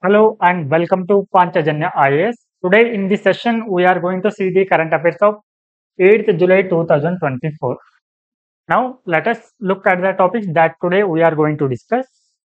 Hello and welcome to Panchajanya IAS. Today in this session we are going to see the current affairs of 8th July 2024. Now let us look at the topics that today we are going to discuss.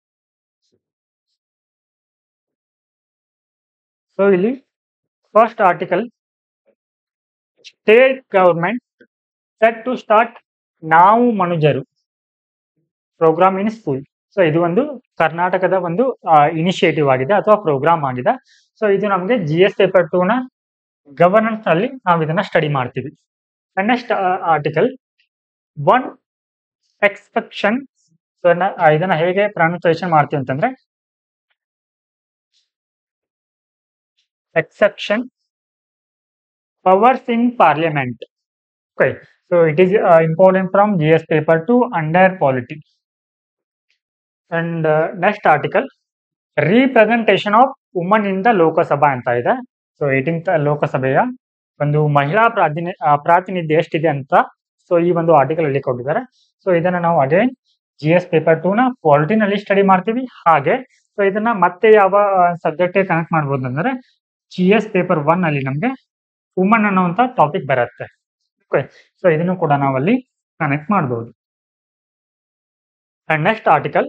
So ಇಲ್ಲಿ first article state government set to start Naavu Manujaru programme in school so ಇದು ಒಂದು ಕರ್ನಾಟಕದ ಒಂದು initiative ಆಗಿದೆ ಅಥವಾ program ಆಗಿದೆ so ಇದು ನಮಗೆ ಜಿ ಎಸ್ ಪೇಪರ್ ಟೂ ನ ಗವರ್ನೆನ್ಸ್ ನಲ್ಲಿ ನಾವು ಇದನ್ನ ಸ್ಟಡಿ ಮಾಡ್ತೀವಿ next article one exception so ಇದನ್ನ ಹೇಗೆ ಪ್ರೊನೌನ್ಸಿಯೇಷನ್ ಮಾಡ್ತೀವಿ ಅಂತಂದ್ರೆ exception powers in parliament okay so it is important from G S paper two under polity and next article representation of woman in the Lok Sabha ಅಂತ ಇದೆ so eighteenth ಲೋಕಸಭೆಯ ಒಂದು ಮಹಿಳಾ ಪ್ರಾತಿನಿ ಆ, ಪ್ರಾತಿನಿಧ್ಯ ಎಷ್ಟಿದೆ ಅಂತ ಸೊ ಈ ಒಂದು ಆರ್ಟಿಕಲ್ ಅಲ್ಲಿ ಕೊಟ್ಟಿದ್ದಾರೆ ಸೊ ಇದನ್ನ ನಾವು again G S paper two ನ ಪಾಲಿಟಿನಲ್ಲಿ ಸ್ಟಡಿ ಮಾಡ್ತೀವಿ ಹಾಗೆ ಸೊ ಇದನ್ನ ಮತ್ತೆ ಯಾವ ಸಬ್ಜೆಕ್ಟ್ ಕನೆಕ್ಟ್ ಮಾಡ್ಬೋದು ಅಂದ್ರೆ ಜಿ ಎಸ್ ಪೇಪರ್ ಒನ್ ಅಲ್ಲಿ ನಮ್ಗೆ ವುಮನ್ ಅನ್ನುವಂತ ಟಾಪಿಕ್ ಬರುತ್ತೆ ಓಕೆ ಸೊ ಇದನ್ನು ಕೂಡ ನಾವಲ್ಲಿ ಕನೆಕ್ಟ್ ಮಾಡಬಹುದು and next article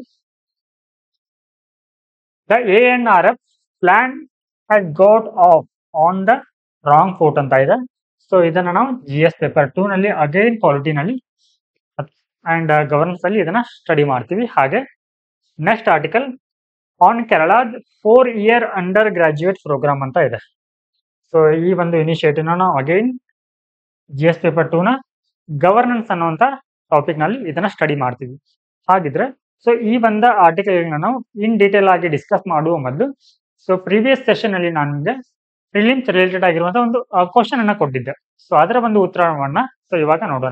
the A N R F plan has goat of on the wrong ಫೋಟ್ ಅಂತ ಇದೆ ಸೊ ಇದನ್ನ ನಾವು ಜಿ ಎಸ್ ಪೇಪರ್ ಟೂ ನಲ್ಲಿ ಅಗೈನ್ ಪಾಲಿಟಿನಲ್ಲಿ ಅಂಡ್ ಗವರ್ನೆನ್ಸ್ ಅಲ್ಲಿ ಇದನ್ನ ಸ್ಟಡಿ ಮಾಡ್ತೀವಿ ಹಾಗೆ next article on Kerala four year under graduate program ಅಂತ ಇದೆ ಸೊ ಈ ಒಂದು ಇನಿಷಿಯೇಟಿವ್ ನಾವು again G S paper two ನ ಗವರ್ನೆನ್ಸ್ ಅನ್ನುವಂತ ಟಾಪಿಕ್ ನಲ್ಲಿ ಇದನ್ನ ಸ್ಟಡಿ ಮಾಡ್ತೀವಿ ಹಾಗಿದ್ರೆ ಸೊ ಈ ಬಂದ ಆರ್ಟಿಕಲ್ ನಾವು ಇನ್ ಡೀಟೇಲ್ ಆಗಿ ಡಿಸ್ಕಸ್ ಮಾಡುವ ಮೊದಲು ಸೊ ಪ್ರೀವಿಯಸ್ ಸೆಷನ್ ಅಲ್ಲಿ ನಾನು ನಿಮಗೆ ಪ್ರಿಲಿಮ್ಸ್ ರಿಲೇಟೆಡ್ ಆಗಿರುವಂತಹ ಒಂದು ಕ್ವಶನ್ ಅನ್ನ ಕೊಟ್ಟಿದ್ದೆ ಸೊ ಅದರ ಒಂದು ಉತ್ತರವನ್ನ ಸೊ ಇವಾಗ ನೋಡೋಣ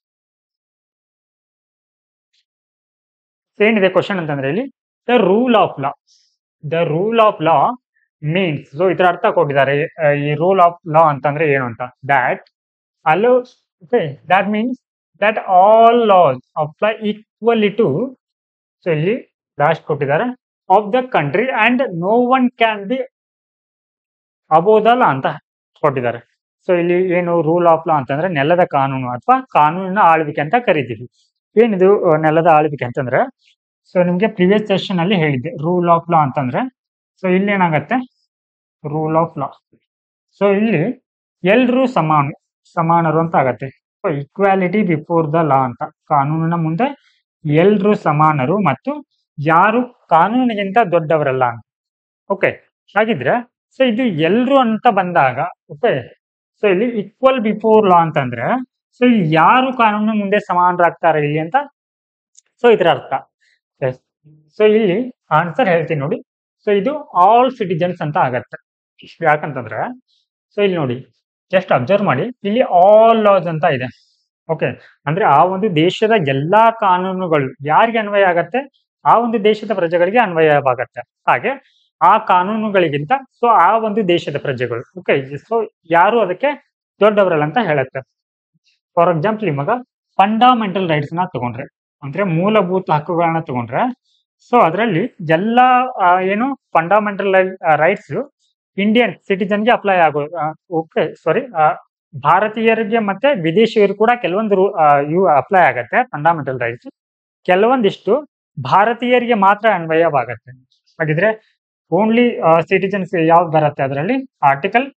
ಏನಿದೆ ಕ್ವಶನ್ ಅಂತಂದ್ರೆ ಇಲ್ಲಿ the rule of law the rule of law means so ಇದರ ಅರ್ಥ ಕೊಟ್ಟಿದ್ದಾರೆ ಆ, ಈ ರೂಲ್ ಆಫ್ ಲಾ ಅಂತಂದ್ರೆ ಏನು ಅಂತ that allow okay that means that all laws apply equally to so ಇಲ್ಲಿ ಲಾಸ್ಟ್ ಕೊಟ್ಟಿದ್ದಾರೆ of the country and no one can be ಅಬೋದಲ್ಲ ಅಂತ ಕೊಟ್ಟಿದ್ದಾರೆ ಸೊ ಇಲ್ಲಿ ಏನು ರೂಲ್ ಆಫ್ ಲಾ ಅಂತಂದ್ರೆ ನೆಲದ ಕಾನೂನು ಅಥವಾ ಕಾನೂನಿನ ಆಳ್ವಿಕೆ ಅಂತ ಕರಿತೀವಿ ಏನಿದು ಆ, ನೆಲದ ಆಳ್ವಿಕೆ ಅಂತಂದ್ರೆ ಸೊ ನಿಮ್ಗೆ ಪ್ರಿವಿಯಸ್ ಸೆಷನ್ ಅಲ್ಲಿ ಹೇಳಿದ್ದೆ ರೂಲ್ ಆಫ್ ಲಾ ಅಂತಂದ್ರೆ ಸೊ ಇಲ್ಲಿ ಏನಾಗತ್ತೆ ರೂಲ್ ಆಫ್ ಲಾ ಸೊ ಇಲ್ಲಿ ಎಲ್ರೂ ಸಮಾನ ಸಮಾನರು ಅಂತ ಆಗತ್ತೆ so equality before the law ಅಂತ ಕಾನೂನಿನ ಮುಂದೆ ಎಲ್ರೂ ಸಮಾನರು ಮತ್ತು ಯಾರು ಕಾನೂನಿಗಿಂತ ದೊಡ್ಡವರಲ್ಲ ಅಂತ ಓಕೆ ಹಾಗಿದ್ರೆ ಸೊ ಇದು ಎಲ್ರು ಅಂತ ಬಂದಾಗ ಓಕೆ ಸೊ ಇಲ್ಲಿ ಈಕ್ವಲ್ ಬಿಫೋರ್ ಲಾ ಅಂತಂದ್ರೆ ಸೊ ಯಾರು ಕಾನೂನು ಮುಂದೆ ಸಮಾನರಾಗ್ತಾರೆ ಇಲ್ಲಿ ಅಂತ ಸೊ ಇದರ ಅರ್ಥ ಸೊ ಇಲ್ಲಿ ಆನ್ಸರ್ ಹೇಳ್ತೀನಿ ನೋಡಿ ಸೊ ಇದು ಆಲ್ ಸಿಟಿಜನ್ಸ್ ಅಂತ ಆಗತ್ತೆ ಯಾಕಂತಂದ್ರೆ ಸೊ ಇಲ್ಲಿ ನೋಡಿ ಜಸ್ಟ್ ಅಬ್ಸರ್ವ್ ಮಾಡಿ ಇಲ್ಲಿ ಆಲ್ ಲಾಸ್ ಅಂತ ಇದೆ ಓಕೆ ಅಂದ್ರೆ ಆ ಒಂದು ದೇಶದ ಎಲ್ಲಾ ಕಾನೂನುಗಳು ಯಾರಿಗೆ ಅನ್ವಯ ಆಗತ್ತೆ ಆ ಒಂದು ದೇಶದ ಪ್ರಜೆಗಳಿಗೆ ಅನ್ವಯವಾಗತ್ತೆ ಹಾಗೆ ಆ ಕಾನೂನುಗಳಿಗಿಂತ ಸೊ ಆ ಒಂದು ದೇಶದ ಪ್ರಜೆಗಳು ಓಕೆ ಸೊ ಯಾರು ಅದಕ್ಕೆ ದೊಡ್ಡವರಲ್ಲ ಅಂತ ಹೇಳುತ್ತೆ ಫಾರ್ ಎಕ್ಸಾಂಪಲ್ ಇವಾಗ ಫಂಡಮೆಂಟಲ್ ರೈಟ್ಸ್ ನ ತಗೊಂಡ್ರೆ ಅಂದ್ರೆ ಮೂಲಭೂತ ಹಕ್ಕುಗಳನ್ನ ತಗೊಂಡ್ರೆ ಸೊ ಅದರಲ್ಲಿ ಎಲ್ಲ ಆ, ಏನು ಫಂಡಮೆಂಟಲ್ ರೈಟ್ಸ್ ಇಂಡಿಯನ್ ಸಿಟಿಜನ್ಗೆ ಅಪ್ಲೈ ಆಗೋ ಓಕೆ ಸಾರಿ ಭಾರತೀಯರಿಗೆ ಮತ್ತೆ ವಿದೇಶಿಯರು ಕೂಡ ಕೆಲವೊಂದು ರೂ- ಆ, ಇವು ಅಪ್ಲೈ ಆಗತ್ತೆ ಫಂಡಮೆಂಟಲ್ ರೈಟ್ಸ್ ಕೆಲವೊಂದಿಷ್ಟು ಭಾರತೀಯರಿಗೆ ಮಾತ್ರ ಅನ್ವಯವಾಗತ್ತೆ ಹಾಗಿದ್ರೆ ಓನ್ಲಿ ಸಿಟಿಜನ್ಸ್ ಯಾವ್ದು ಬರುತ್ತೆ ಅದರಲ್ಲಿ ಆರ್ಟಿಕಲ್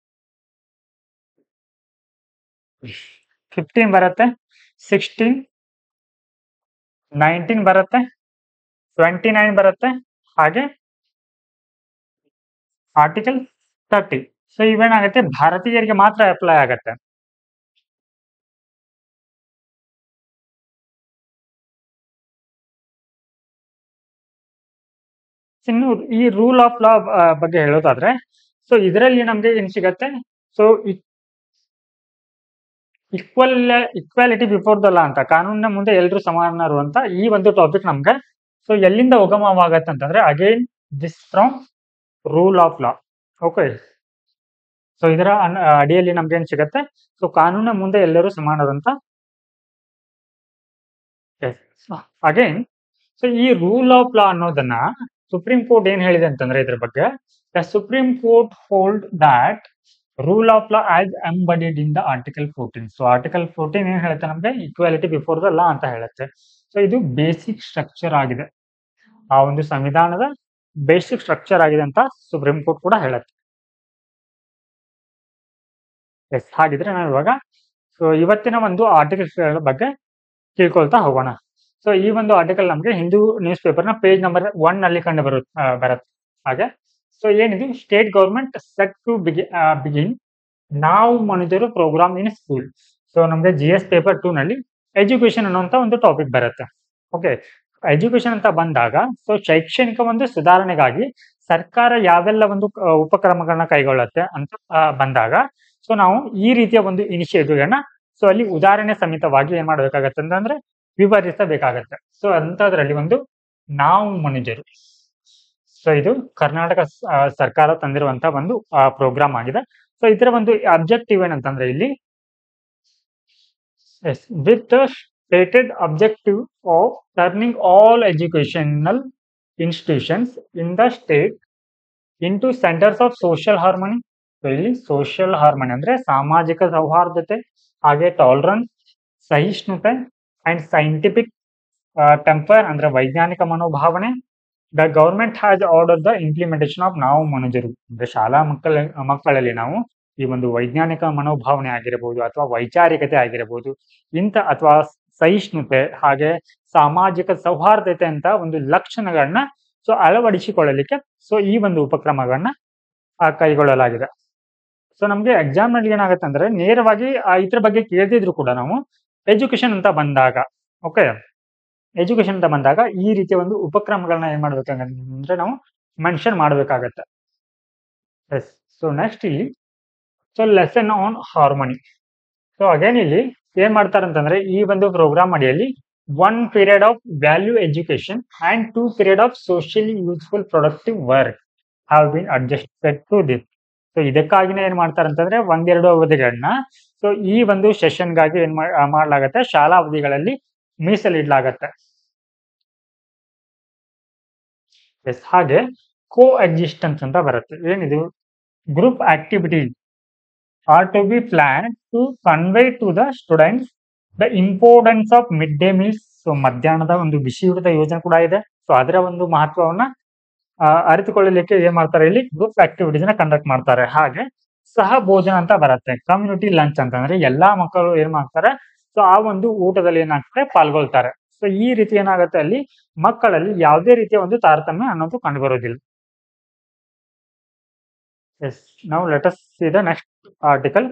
ಫಿಫ್ಟೀನ್ ಬರುತ್ತೆ ಸಿಕ್ಸ್ಟೀನ್ ನೈನ್ಟೀನ್ ಬರುತ್ತೆ ಟ್ವೆಂಟಿ ನೈನ್ ಬರುತ್ತೆ ಹಾಗೆ ಆರ್ಟಿಕಲ್ ತರ್ಟಿ ಸೊ ಇವೇನಾಗುತ್ತೆ ಭಾರತೀಯರಿಗೆ ಮಾತ್ರ ಅಪ್ಲೈ ಆಗತ್ತೆ ಇನ್ನು ಈ ರೂಲ್ ಆಫ್ ಲಾ ಬಗ್ಗೆ ಹೇಳೋದಾದ್ರೆ ಸೊ ಇದರಲ್ಲಿ ನಮ್ಗೆ ಏನ್ ಸಿಗತ್ತೆ so equal equality before the law ಅಂತ ಕಾನೂನಿನ ಮುಂದೆ ಎಲ್ಲರೂ ಸಮಾನರು ಅಂತ ಈ ಒಂದು ಟಾಪಿಕ್ ನಮ್ಗೆ ಸೊ ಎಲ್ಲಿಂದ ಉಗಮವಾಗತ್ತೆ ಅಂತಂದ್ರೆ again this from rule of law okay so ಇದರ ಅನ್- ಅಡಿಯಲ್ಲಿ ನಮ್ಗೆ ಏನ್ ಸಿಗತ್ತೆ ಸೊ ಕಾನೂನಿನ ಮುಂದೆ ಎಲ್ಲರೂ ಸಮಾನರು ಅಂತ ಅಗೈನ್ ಸೊ ಈ ರೂಲ್ ಆಫ್ ಲಾ ಅನ್ನೋದನ್ನ ಸುಪ್ರೀಂ ಕೋರ್ಟ್ ಏನ್ ಹೇಳಿದೆ ಅಂತಂದ್ರೆ ಇದ್ರ ಬಗ್ಗೆ the supreme court hold that rule of law as embedded in the article fourteen so article fourteen ಏನ್ ಹೇಳುತ್ತೆ ನಮಗೆ ಈಕ್ವಾಲಿಟಿ ಬಿಫೋರ್ ದ ಲಾ ಅಂತ ಹೇಳುತ್ತೆ ಸೊ ಇದು ಬೇಸಿಕ್ ಸ್ಟ್ರಕ್ಚರ್ ಆಗಿದೆ ಆ ಒಂದು ಸಂವಿಧಾನದ ಬೇಸಿಕ್ ಸ್ಟ್ರಕ್ಚರ್ ಆಗಿದೆ ಅಂತ ಸುಪ್ರೀಂ ಕೋರ್ಟ್ ಕೂಡ ಹೇಳುತ್ತೆ ಎಸ್ ಹಾಗಿದ್ರೆ ನಾವು ಇವಾಗ ಸೊ ಇವತ್ತಿನ ಒಂದು ಆರ್ಟಿಕಲ್ಸ್ ಬಗ್ಗೆ ತಿಳ್ಕೊಳ್ತಾ ಹೋಗೋಣ ಸೊ ಈ ಒಂದು ಆರ್ಟಿಕಲ್ ನಮಗೆ ಹಿಂದೂ ನ್ಯೂಸ್ ಪೇಪರ್ ನ ಪೇಜ್ ನಂಬರ್ ಒನ್ ನಲ್ಲಿ ಕಂಡು ಬರು ಆ, ಬರುತ್ತೆ ಹಾಗೆ ಸೊ ಏನಿದು state government set to begin Naavu Manujaru programme in school so ನಮಗೆ ಜಿ ಎಸ್ ಪೇಪರ್ ಟೂ ನಲ್ಲಿ ಎಜುಕೇಶನ್ ಅನ್ನುವಂತ ಒಂದು ಟಾಪಿಕ್ ಬರುತ್ತೆ ಓಕೆ ಎಜುಕೇಶನ್ ಅಂತ ಬಂದಾಗ ಸೊ ಶೈಕ್ಷಣಿಕ ಒಂದು ಸುಧಾರಣೆಗಾಗಿ ಸರ್ಕಾರ ಯಾವೆಲ್ಲ ಒಂದು ಆ, ಉಪಕ್ರಮಗಳನ್ನ ಕೈಗೊಳ್ಳುತ್ತೆ ಅಂತ ಆ, ಬಂದಾಗ ಸೊ ನಾವು ಈ ರೀತಿಯ ಒಂದು ಇನಿಷಿಯೇಟಿವ್ಗಳನ್ನ ಸೊ ಅಲ್ಲಿ ಉದಾಹರಣೆ ಸಮೇತವಾಗಿ ಏನ್ ಮಾಡ್ಬೇಕಾಗತ್ತೆ ಅಂತಂದ್ರೆ ವಿವರಿಸಬೇಕಾಗತ್ತೆ ಸೊ ಅಂತದ್ರಲ್ಲಿ ಒಂದು ನಾವು ಮನುಜರು ಸೊ ಇದು ಕರ್ನಾಟಕ ಸ- ಆ, ಸರ್ಕಾರ ತಂದಿರುವಂತ ಒಂದು ಪ್ರೋಗ್ರಾಮ್ ಆಗಿದೆ ಸೊ ಇದರ ಒಂದು ಅಬ್ಜೆಕ್ಟಿವ್ ಏನಂತಂದ್ರೆ ಇಲ್ಲಿ with the stated objective of turning all educational institutions in the state into centres of social harmony ಇಲ್ಲಿ ಸೋಷಿಯಲ್ ಹಾರ್ಮೋನಿ ಅಂದ್ರೆ ಸಾಮಾಜಿಕ ಸೌಹಾರ್ದತೆ ಹಾಗೆ ಟಾಲರೆನ್ಸ್ ಸಹಿಷ್ಣುತೆ ಅಂಡ್ ಸೈಂಟಿಫಿಕ್ ಟೆಂಪರ್ ಅಂದ್ರೆ ವೈಜ್ಞಾನಿಕ ಮನೋಭಾವನೆ the government has order the implementation of ನಾವು ಮನುಜರು ಅಂದ್ರೆ ಶಾಲಾ ಮಕ್ಕಳ ಮಕ್ಕಳಲ್ಲಿ ನಾವು ಈ ಒಂದು ವೈಜ್ಞಾನಿಕ ಮನೋಭಾವನೆ ಆಗಿರಬಹುದು ಅಥವಾ ವೈಚಾರಿಕತೆ ಆಗಿರಬಹುದು ಇಂಥ ಅಥವಾ ಸಹಿಷ್ಣುತೆ ಹಾಗೆ ಸಾಮಾಜಿಕ ಸೌಹಾರ್ದತೆ ಅಂತ ಒಂದು ಲಕ್ಷಣಗಳನ್ನ ಸೊ ಅಳವಡಿಸಿಕೊಳ್ಳಲಿಕ್ಕೆ ಸೊ ಈ ಒಂದು ಉಪಕ್ರಮಗಳನ್ನ ಆ, ಕೈಗೊಳ್ಳಲಾಗಿದೆ ಸೊ ನಮ್ಗೆ ಎಕ್ಸಾಮ್ ನಲ್ಲಿ ಏನಾಗುತ್ತೆ ಅಂದ್ರೆ ನೇರವಾಗಿ ಆ, ಇದ್ರ ಬಗ್ಗೆ ಕೇಳ್ತಿದ್ರು ಕೂಡ ನಾವು ಎಜುಕೇಶನ್ ಅಂತ ಬಂದಾಗ ಓಕೆ ಎಜುಕೇಶನ್ ಅಂತ ಬಂದಾಗ ಈ ರೀತಿಯ ಒಂದು ಉಪಕ್ರಮಗಳನ್ನ ಏನ್ ಮಾಡ್ಬೇಕಾಗತ್ತೆ ನಾವು ಮೆನ್ಷನ್ ಮಾಡಬೇಕಾಗತ್ತೆ ಎಸ್ ಸೊ ನೆಕ್ಸ್ಟ್ ಇಲ್ಲಿ so lesson on harmony so again ಇಲ್ಲಿ ಏನ್ ಮಾಡ್ತಾರೆ ಅಂತಂದ್ರೆ ಈ ಒಂದು ಪ್ರೋಗ್ರಾಮ್ ಅಡಿಯಲ್ಲಿ one period of value education and two period of socially useful productive work have been adjusted to this so ಇದಕ್ಕಾಗಿನೇ ಏನ್ ಮಾಡ್ತಾರೆ ಅಂತಂದ್ರೆ ಒಂದೆರಡು ಅವಧಿಗಳನ್ನ ಸೊ ಈ ಒಂದು ಸೆಷನ್ ಗಾಗಿ ಏನ್ ಮಾಡ್- ಆ, ಮಾಡ್ಲಾಗತ್ತೆ ಶಾಲಾ ಅವಧಿಗಳಲ್ಲಿ ಮೀಸಲಿಡ್ಲಾಗತ್ತೆ ಎಸ್ ಹಾಗೆ ಕೋ ಎಕ್ಸಿಸ್ಟೆನ್ಸ್ ಅಂತ ಬರುತ್ತೆ ಏನಿದು group activity are to be plan to convey to the students the importance of mid day meals so ಮಧ್ಯಾಹ್ನದ ಒಂದು ಬಿಸಿಯೂಟದ ಯೋಜನೆ ಕೂಡ ಇದೆ ಸೊ ಅದರ ಒಂದು ಮಹತ್ವವನ್ನ ಆ, ಅರಿತುಕೊಳ್ಳಲಿಕ್ಕೆ ಏನ್ ಮಾಡ್ತಾರೆ ಇಲ್ಲಿ ಗ್ರೂಪ್ ಆಕ್ಟಿವಿಟೀಸ್ ನ ಕಂಡಕ್ಟ್ ಮಾಡ್ತಾರೆ ಹಾಗೆ ಸಹ ಭೋಜನ ಅಂತ ಬರುತ್ತೆ ಕಮ್ಯುನಿಟಿ ಲಂಚ್ ಅಂತಂದ್ರೆ ಎಲ್ಲಾ ಮಕ್ಕಳು ಏನ್ ಮಾಡ್ತಾರೆ ಸೊ ಆ ಒಂದು ಊಟದಲ್ಲಿ ಏನಾಗ್ತದೆ ಪಾಲ್ಗೊಳ್ತಾರೆ ಸೊ ಈ ರೀತಿ ಏನಾಗುತ್ತೆ ಅಲ್ಲಿ ಮಕ್ಕಳಲ್ಲಿ ಯಾವುದೇ ರೀತಿಯ ಒಂದು ತಾರತಮ್ಯ ಅನ್ನೋದು ಕಂಡು ಬರೋದಿಲ್ಲ ಎಸ್ ನಾವು let us see the next article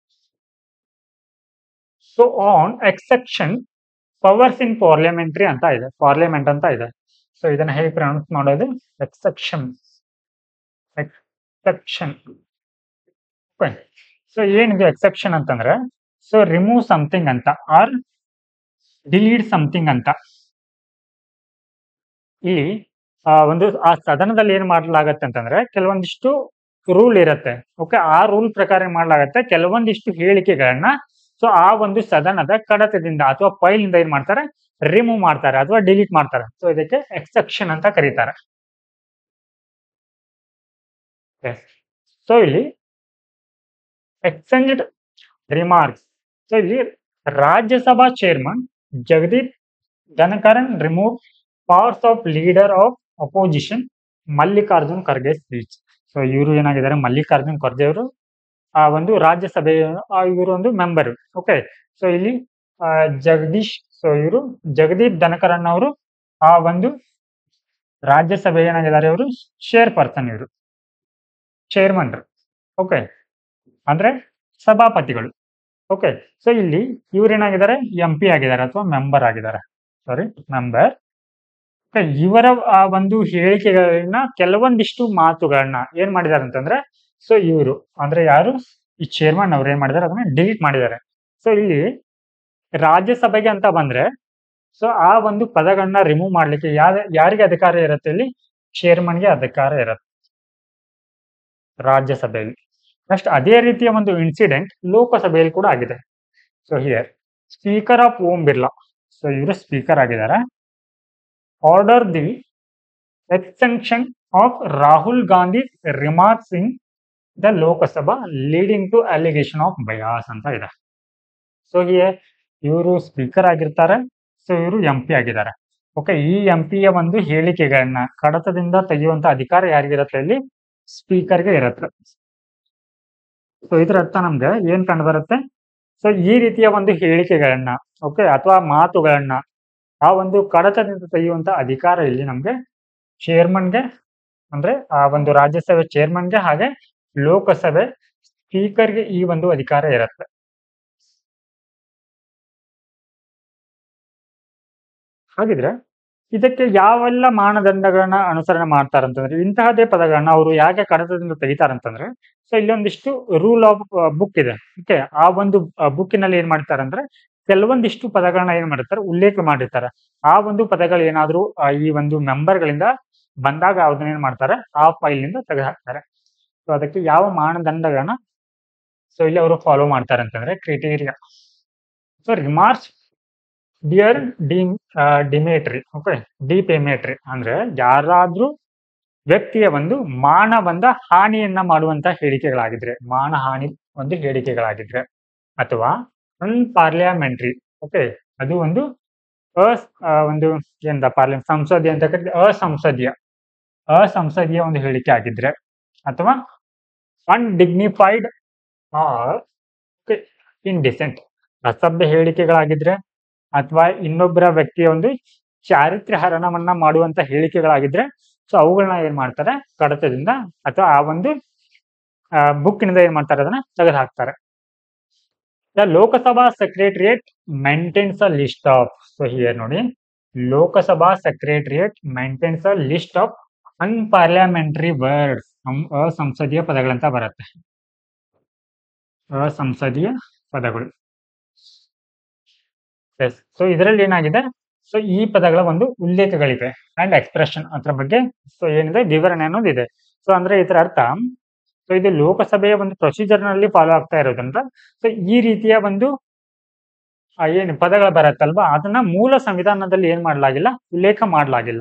so on exception powers in parliamentary ಅಂತ ಇದೆ ಪಾರ್ಲಿಮೆಂಟ್ ಅಂತ ಇದೆ ಸೊ ಇದನ್ನ ಹೇಗೆ ಪ್ರೊನೌನ್ಸ್ ಮಾಡೋದು ಎಕ್ಸೆಪ್ಷನ್ ಎಕ್ಸೆಪ್ಷನ್ ಸೊ ಏನಿದೆ ಎಕ್ಸೆಪ್ಷನ್ ಅಂತಂದ್ರೆ ಸೊ ರಿಮೂವ್ ಸಮಥಿಂಗ್ ಅಂತ ಆರ್ ಡಿಲೀಟ್ ಸಮಥಿಂಗ್ ಅಂತ ಇಲ್ಲಿ ಆ, ಒಂದು ಆ ಸದನದಲ್ಲಿ ಏನ್ ಮಾಡಲಾಗತ್ತೆ ಅಂತಂದ್ರೆ ಕೆಲವೊಂದಿಷ್ಟು ರೂಲ್ ಇರತ್ತೆ ಓಕೆ ಆ ರೂಲ್ ಪ್ರಕಾರ ಏನ್ ಮಾಡ್ಲಾಗತ್ತೆ ಕೆಲವೊಂದಿಷ್ಟು ಹೇಳಿಕೆಗಳನ್ನ ಸೊ ಆ ಒಂದು ಸದನದ ಕಡತದಿಂದ ಅಥವಾ ಫೈಲ್ ಇಂದ ಏನ್ ಮಾಡ್ತಾರೆ ರಿಮೂವ್ ಮಾಡ್ತಾರೆ ಅಥವಾ ಡಿಲೀಟ್ ಮಾಡ್ತಾರೆ ಸೊ ಇದಕ್ಕೆ ಎಕ್ಸೆಪ್ಷನ್ ಅಂತ ಕರೀತಾರೆ ಸೊ ಇಲ್ಲಿ ಎಕ್ಸ್ಚೇಂಜ್ಡ್ ರಿಮಾರ್ಕ್ಸ್ ಸೊ ಇಲ್ಲಿ Rajya Sabha chairman Jagdeep Dhankhar remove powers of leader of opposition Mallikarjun Kharge speech so ಇವರು ಏನಾಗಿದ್ದಾರೆ ಮಲ್ಲಿಕಾರ್ಜುನ್ ಖರ್ಗೆ ಅವರು ಆ ಒಂದು ರಾಜ್ಯಸಭೆ ಇವರು ಒಂದು ಮೆಂಬರ್ ಓಕೆ ಸೊ ಇಲ್ಲಿ ಆ, ಜಗದೀಶ್ ಸೊ ಇವರು ಜಗದೀಪ್ ಧನಕರನ್ ಅವರು ಆ ಒಂದು ರಾಜ್ಯಸಭೆ ಏನಾಗಿದ್ದಾರೆ ಇವರು ಚೇರ್ ಪರ್ಸನ್ ಇವರು ಚೇರ್ಮನ್ ಓಕೆ ಅಂದ್ರೆ ಸಭಾಪತಿಗಳು ಓಕೆ ಸೊ ಇಲ್ಲಿ ಇವ್ರು ಏನಾಗಿದ್ದಾರೆ ಎಂ ಪಿ ಆಗಿದ್ದಾರೆ ಅಥವಾ ಮೆಂಬರ್ ಆಗಿದ್ದಾರೆ ಸಾರಿ ಮೆಂಬರ್ ಇವರ ಆ ಒಂದು ಹೇಳಿಕೆಗಳನ್ನ ಕೆಲವೊಂದಿಷ್ಟು ಮಾತುಗಳನ್ನ ಏನ್ ಮಾಡಿದ್ದಾರೆ ಅಂತಂದ್ರೆ ಸೊ ಇವರು ಅಂದ್ರೆ ಯಾರು ಈ ಚೇರ್ಮನ್ ಅವ್ರು ಏನ್ ಮಾಡಿದ್ದಾರೆ ಅದನ್ನ ಡಿಲೀಟ್ ಮಾಡಿದ್ದಾರೆ ಸೊ ಇಲ್ಲಿ ರಾಜ್ಯಸಭೆಗೆ ಅಂತ ಬಂದ್ರೆ ಸೊ ಆ ಒಂದು ಪದಗಳನ್ನ ರಿಮೂವ್ ಮಾಡ್ಲಿಕ್ಕೆ ಯಾರ ಯಾರಿಗೆ ಅಧಿಕಾರ ಇರುತ್ತೆ ಇಲ್ಲಿ ಚೇರ್ಮನ್ಗೆ ಅಧಿಕಾರ ಇರುತ್ತೆ ರಾಜ್ಯಸಭೆಯಲ್ಲಿ ನೆಕ್ಸ್ಟ್ ಅದೇ ರೀತಿಯ ಒಂದು ಇನ್ಸಿಡೆಂಟ್ ಲೋಕಸಭೆಯಲ್ಲಿ ಕೂಡ ಆಗಿದೆ so here speaker of Om Birla so ಇವರು ಸ್ಪೀಕರ್ ಆಗಿದ್ದಾರೆ order the expunction of Rahul Gandhi remarks in the Lok Sabha leading to allegation of bias ಅಂತ ಇದೆ ಸೊ ಇವರು ಸ್ಪೀಕರ್ ಆಗಿರ್ತಾರೆ ಸೊ ಇವರು ಎಂ ಪಿ ಆಗಿದ್ದಾರೆ ಓಕೆ ಈ ಎಂ ಪಿಯ ಒಂದು ಹೇಳಿಕೆಗಳನ್ನ ಕಡತದಿಂದ ತೆಗೆಯುವಂತ ಅಧಿಕಾರ ಯಾರಿಗಿರುತ್ತೆ ಇಲ್ಲಿ ಸ್ಪೀಕರ್ಗೆ ಇರುತ್ತೆ ಸೊ ಇದ್ರ ಅರ್ಥ ನಮ್ಗೆ ಏನ್ ಕಂಡು ಬರುತ್ತೆ ಸೊ ಈ ರೀತಿಯ ಒಂದು ಹೇಳಿಕೆಗಳನ್ನ ಓಕೆ ಅಥವಾ ಮಾತುಗಳನ್ನ ಆ ಒಂದು ಕಡತದಿಂದ ತೆಗೆಯುವಂತ ಅಧಿಕಾರ ಇಲ್ಲಿ ನಮ್ಗೆ ಚೇರ್ಮನ್ಗೆ ಅಂದ್ರೆ ಆ ಒಂದು ರಾಜ್ಯಸಭೆ ಚೇರ್ಮನ್ಗೆ ಹಾಗೆ ಲೋಕಸಭೆ ಸ್ಪೀಕರ್ಗೆ ಈ ಒಂದು ಅಧಿಕಾರ ಇರುತ್ತೆ ಹಾಗಿದ್ರೆ ಇದಕ್ಕೆ ಯಾವೆಲ್ಲ ಮಾನದಂಡಗಳನ್ನ ಅನುಸರಣೆ ಮಾಡ್ತಾರಂತಂದ್ರೆ ಇಂತಹದೇ ಪದಗಳನ್ನ ಅವರು ಯಾಕೆ ಕಡತದಿಂದ ತೆಗಿತಾರಂತಂದ್ರೆ ಸೊ ಇಲ್ಲೊಂದಿಷ್ಟು ರೂಲ್ ಆಫ್ ಬುಕ್ ಇದೆ ಓಕೆ ಆ ಒಂದು ಬುಕ್ಕಿನಲ್ಲಿ ಏನ್ ಮಾಡ್ತಾರಂದ್ರೆ ಕೆಲವೊಂದಿಷ್ಟು ಪದಗಳನ್ನ ಏನ್ ಮಾಡಿರ್ತಾರೆ ಉಲ್ಲೇಖ ಮಾಡಿರ್ತಾರೆ ಆ ಒಂದು ಪದಗಳು ಏನಾದ್ರೂ ಆ, ಈ ಒಂದು ಮೆಂಬರ್ಗಳಿಂದ ಬಂದಾಗ ಅದನ್ನ ಏನ್ ಮಾಡ್ತಾರೆ ಆ ಫೈಲ್ ನಿಂದ ತೆಗೆದು ಹಾಕ್ತಾರೆ ಸೊ ಅದಕ್ಕೆ ಯಾವ ಮಾನದಂಡಗಳನ್ನ ಸೊ ಇಲ್ಲಿ ಅವರು ಫಾಲೋ ಮಾಡ್ತಾರೆ ಅಂತಂದ್ರೆ ಕ್ರೈಟೀರಿಯಾ ಸೊ ರಿಮಾರ್ಕ್ಸ್ ಡಿಯರ್ ಡಿ ಡಿಮೇಟ್ರಿ ಓಕೆ ಡಿಪೆಮೇಟ್ರಿ ಅಂದ್ರೆ ಯಾರಾದ್ರೂ ವ್ಯಕ್ತಿಯ ಒಂದು ಮಾನವಂದ ಹಾನಿಯನ್ನ ಮಾಡುವಂತ ಹೇಳಿಕೆಗಳಾಗಿದ್ರೆ ಮಾನಹಾನಿ ಒಂದು ಹೇಳಿಕೆಗಳಾಗಿದ್ರೆ ಅಥವಾ ಅನ್ಪಾರ್ಲಿಯಾಮೆಂಟ್ರಿ ಓಕೆ ಅದು ಒಂದು ಅಸ್ ಆ, ಒಂದು ಎಂತ ಪಾರ್ಲಿಮೆಂಟ್ ಸಂಸದೀಯ ಅಂತ ಕರೀತೀವಿ ಅಸಂಸದೀಯ ಅಸಂಸದೀಯ ಒಂದು ಹೇಳಿಕೆ ಆಗಿದ್ರೆ ಅಥವಾ ಅನ್ಡಿಗ್ನಿಫೈಡ್ ಆರ್ ಇನ್ಡಿಸೆಂಟ್ ಅಸಭ್ಯ ಹೇಳಿಕೆಗಳಾಗಿದ್ರೆ ಅಥವಾ ಇನ್ನೊಬ್ಬರ ವ್ಯಕ್ತಿಯ ಒಂದು ಚಾರಿತ್ರ್ಯ ಹರಣವನ್ನ ಮಾಡುವಂತ ಹೇಳಿಕೆಗಳಾಗಿದ್ರೆ ಸೊ ಅವುಗಳನ್ನ ಏನ್ ಮಾಡ್ತಾರೆ ಕಡತದಿಂದ ಅಥವಾ ಆ ಒಂದು ಬುಕ್ನಿಂದ ಏನ್ ಮಾಡ್ತಾರೆ ಅದನ್ನ ತೆಗೆದು ಹಾಕ್ತಾರೆ the Lok Sabha secretariat maintains a list of so here ನೋಡಿ Lok Sabha secretariat maintains a list of unparliamentary words ಅಸಂಸದೀಯ ಪದಗಳಂತ ಬರುತ್ತೆ ಅಸಂಸದೀಯ ಪದಗಳು ಎಸ್ ಸೊ ಇದರಲ್ಲಿ ಏನಾಗಿದೆ ಸೊ ಈ ಪದಗಳ ಒಂದು ಉಲ್ಲೇಖಗಳಿವೆ ಅಂಡ್ ಎಕ್ಸ್ಪ್ರೆಷನ್ ಅದ್ರ ಬಗ್ಗೆ ಸೊ ಏನಿದೆ ವಿವರಣೆ ಅನ್ನೋದು ಇದೆ ಸೊ ಅಂದ್ರೆ ಇದರ ಅರ್ಥ ಸೊ ಇದು ಲೋಕಸಭೆಯ ಒಂದು ಪ್ರೊಸೀಜರ್ ನಲ್ಲಿ ಫಾಲೋ ಆಗ್ತಾ ಇರೋದ್ರಿಂದ ಸೊ ಈ ರೀತಿಯ ಒಂದು ಆ, ಏನು ಪದಗಳು ಬರತ್ತಲ್ವಾ ಅದನ್ನ ಮೂಲ ಸಂವಿಧಾನದಲ್ಲಿ ಏನ್ ಮಾಡಲಾಗಿಲ್ಲ ಉಲ್ಲೇಖ ಮಾಡಲಾಗಿಲ್ಲ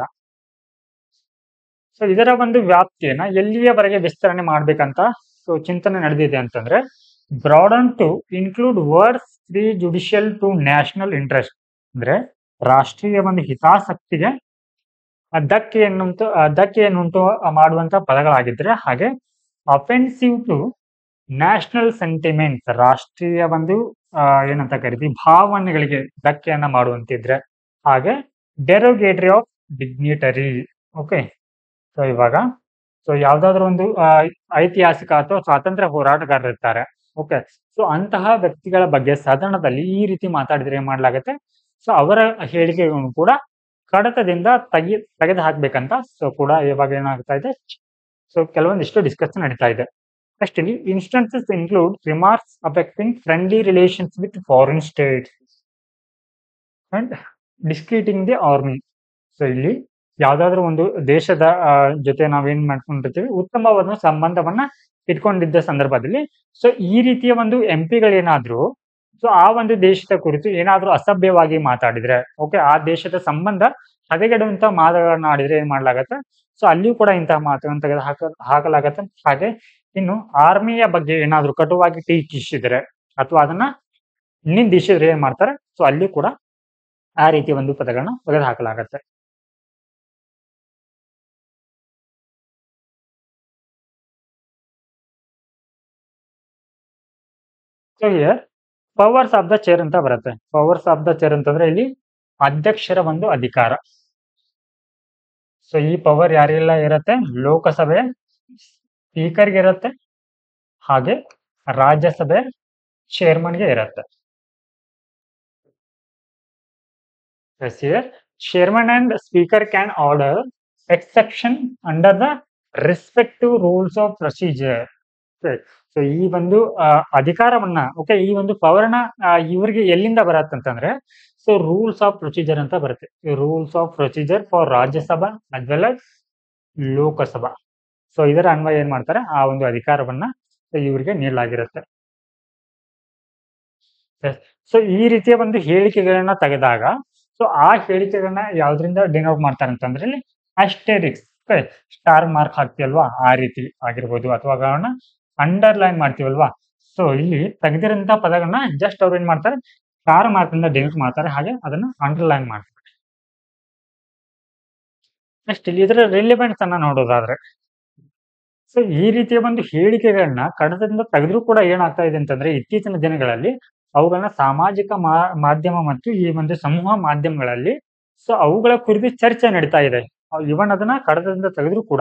ಸೊ ಇದರ ಒಂದು ವ್ಯಾಪ್ತಿಯನ್ನ ಎಲ್ಲಿಯವರೆಗೆ ವಿಸ್ತರಣೆ ಮಾಡ್ಬೇಕಂತ ಸೊ ಚಿಂತನೆ ನಡೆದಿದೆ ಅಂತಂದ್ರೆ broaden to include words prejudicial to national interest ಅಂದ್ರೆ ರಾಷ್ಟ್ರೀಯ ಒಂದು ಹಿತಾಸಕ್ತಿಗೆ ಧಕ್ಕೆಯನ್ನುಂಟು ಧಕ್ಕೆಯನ್ನುಂಟು ಮಾಡುವಂತ ಪದಗಳಾಗಿದ್ರೆ ಹಾಗೆ ಅಫೆನ್ಸಿವ್ ಟು ನ್ಯಾಷನಲ್ ಸೆಂಟಿಮೆಂಟ್ಸ್ ರಾಷ್ಟ್ರೀಯ ಒಂದು ಆ, ಏನಂತ ಕರಿತೀವಿ ಭಾವನೆಗಳಿಗೆ ಧಕ್ಕೆಯನ್ನ ಮಾಡುವಂತಿದ್ರೆ ಹಾಗೆ derogatory of dignitary okay so ಇವಾಗ ಸೊ ಯಾವ್ದಾದ್ರು ಒಂದು ಆ, ಐತಿಹಾಸಿಕ ಅಥವಾ ಸ್ವಾತಂತ್ರ್ಯ ಹೋರಾಟಗಾರರು ಇರ್ತಾರೆ ಓಕೆ ಸೊ ಅಂತಹ ವ್ಯಕ್ತಿಗಳ ಬಗ್ಗೆ ಸದನದಲ್ಲಿ ಈ ರೀತಿ ಮಾತಾಡಿದ್ರೆ ಏನ್ ಮಾಡ್ಲಾಗತ್ತೆ ಸೊ ಅವರ ಹೇಳಿಕೆಗಳನ್ನು ಕೂಡ ಕಡತದಿಂದ ತೆಗಿ ತೆಗೆದು ಹಾಕ್ಬೇಕಂತ ಸೊ ಕೂಡ ಇವಾಗ ಏನಾಗ್ತಾ ಇದೆ ಸೊ ಕೆಲವೊಂದಿಷ್ಟು ಡಿಸ್ಕಷನ್ ನಡೀತಾ ಇದೆ ನೆಕ್ಸ್ಟ್ ಇಲ್ಲಿ instances include remarks affecting friendly relations with foreign states and discrediting the army so ಇಲ್ಲಿ ಯಾವ್ದಾದ್ರು ಒಂದು ದೇಶದ ಆ, ಜೊತೆ ನಾವೇನ್ ಮಾಡ್ಕೊಂಡಿರ್ತೀವಿ ಉತ್ತಮವಾದ ಸಂಬಂಧವನ್ನ ಇಟ್ಕೊಂಡಿದ್ದ ಸಂದರ್ಭದಲ್ಲಿ ಸೊ ಈ ರೀತಿಯ ಒಂದು ಎಂ ಪಿಗಳೇನಾದ್ರೂ ಸೊ ಆ ಒಂದು ದೇಶದ ಕುರಿತು ಏನಾದ್ರೂ ಅಸಭ್ಯವಾಗಿ ಮಾತಾಡಿದ್ರೆ ಓಕೆ ಆ ದೇಶದ ಸಂಬಂಧ ಹದಗೆಡುವಂತ ಮಾತುಗಳನ್ನ ಆಡಿದ್ರೆ ಏನ್ ಮಾಡ್ಲಾಗತ್ತೆ ಸೊ ಅಲ್ಲಿಯೂ ಕೂಡ ಇಂತಹ ಮಾತುಗಳನ್ನು ತೆಗೆದು ಹಾಕ ಹಾಕಲಾಗತ್ತೆ ಹಾಗೆ ಇನ್ನು ಆರ್ಮಿಯ ಬಗ್ಗೆ ಏನಾದ್ರೂ ಕಟುವಾಗಿ ಟೀಕಿಸಿದ್ರೆ ಅಥವಾ ಅದನ್ನ ನಿಂದಿಸಿದ್ರೆ ಏನ್ ಮಾಡ್ತಾರೆ ಸೊ ಅಲ್ಲಿ ಕೂಡ ಆ ರೀತಿಯ ಒಂದು ಪದಗಳನ್ನ ತೆಗೆದು ಹಾಕಲಾಗತ್ತೆ so here powers of the chair ಅಂತ ಬರುತ್ತೆ ಪವರ್ಸ್ ಆಫ್ ದ ಚೇರ್ ಅಂತಂದ್ರೆ ಇಲ್ಲಿ ಅಧ್ಯಕ್ಷರ ಒಂದು ಅಧಿಕಾರ ಸೊ ಈ ಪವರ್ ಯಾರೆಲ್ಲ ಇರುತ್ತೆ ಲೋಕಸಭೆ ಸ್ಪೀಕರ್ಗೆ ಇರುತ್ತೆ ಹಾಗೆ ರಾಜ್ಯಸಭೆ ಚೇರ್ಮನ್ಗೆ ಇರುತ್ತೆ Yes, here chairman and speaker can order exception under the respective rules of procedure. So ಈ ಒಂದು ಆ, ಅಧಿಕಾರವನ್ನ ಓಕೆ ಈ ಒಂದು ಪವರ್ನ ಇವರಿಗೆ ಎಲ್ಲಿಂದ ಬರತ್ತೆ ಅಂತಂದ್ರೆ ಸೊ ರೂಲ್ಸ್ ಆಫ್ ಪ್ರೊಸೀಜರ್ ಅಂತ ಬರುತ್ತೆ rules of procedure for Rajya Sabha as well as Lok Sabha so ಇದರ ಅನ್ವಯ ಏನ್ ಮಾಡ್ತಾರೆ ಆ ಒಂದು ಅಧಿಕಾರವನ್ನ so ಇವರಿಗೆ ನೀಡಲಾಗಿರುತ್ತೆ ಸೊ ಈ ರೀತಿಯ ಒಂದು ಹೇಳಿಕೆಗಳನ್ನ ತೆಗೆದಾಗ ಸೊ ಆ ಹೇಳಿಕೆಗಳನ್ನ ಯಾವ್ದ್ರಿಂದ ಡಿನೋಟ್ ಮಾಡ್ತಾರೆ ಅಂತಂದ್ರೆ ಇಲ್ಲಿ ಅಸ್ಟೆರಿಕ್ಸ್ ಓಕೆ ಸ್ಟಾರ್ ಮಾರ್ಕ್ ಹಾಕ್ತಿವಲ್ವಾ ಆ ರೀತಿ ಆಗಿರ್ಬೋದು ಅಥವಾ ಅವುಗಳನ್ನ ಅಂಡರ್ಲೈನ್ ಮಾಡ್ತೀವಲ್ವಾ ಸೊ ಇಲ್ಲಿ ತೆಗೆದಿರಂತ ಪದಗಳನ್ನ ಜಸ್ಟ್ ಅವ್ರು ಏನ್ ಮಾಡ್ತಾರೆ ಸ್ಟಾರ್ ಮಾರ್ಕ್ ಇಂದ ಡಿಲೀಟ್ ಮಾಡ್ತಾರೆ ಹಾಗೆ ಅದನ್ನ ಅಂಡರ್ಲೈನ್ ಮಾಡ್ತಾರೆ ನೆಕ್ಸ್ಟ್ ಇಲ್ಲಿ ಇದರ ರಿಲಿವೆಂಟ್ಸ್ ಅನ್ನ ನೋಡೋದಾದ್ರೆ ಸೊ ಈ ರೀತಿಯ ಒಂದು ಹೇಳಿಕೆಗಳನ್ನ ಕನ್ನಡದಿಂದ ತೆಗೆದ್ರೂ ಕೂಡ ಏನಾಗ್ತಾ ಇದೆ ಅಂತಂದ್ರೆ ಇತ್ತೀಚಿನ ದಿನಗಳಲ್ಲಿ ಅವುಗಳನ್ನ ಸಾಮಾಜಿಕ ಮಾ- ಮಾಧ್ಯಮ ಮತ್ತು ಈ ಒಂದು ಸಮೂಹ ಮಾಧ್ಯಮಗಳಲ್ಲಿ ಸೊ ಅವುಗಳ ಕುರಿತು ಚರ್ಚೆ ನಡೀತಾ ಇದೆ ಇವನ್ ಅದನ್ನ ಕಡತದಿಂದ ತೆಗೆದ್ರೂ ಕೂಡ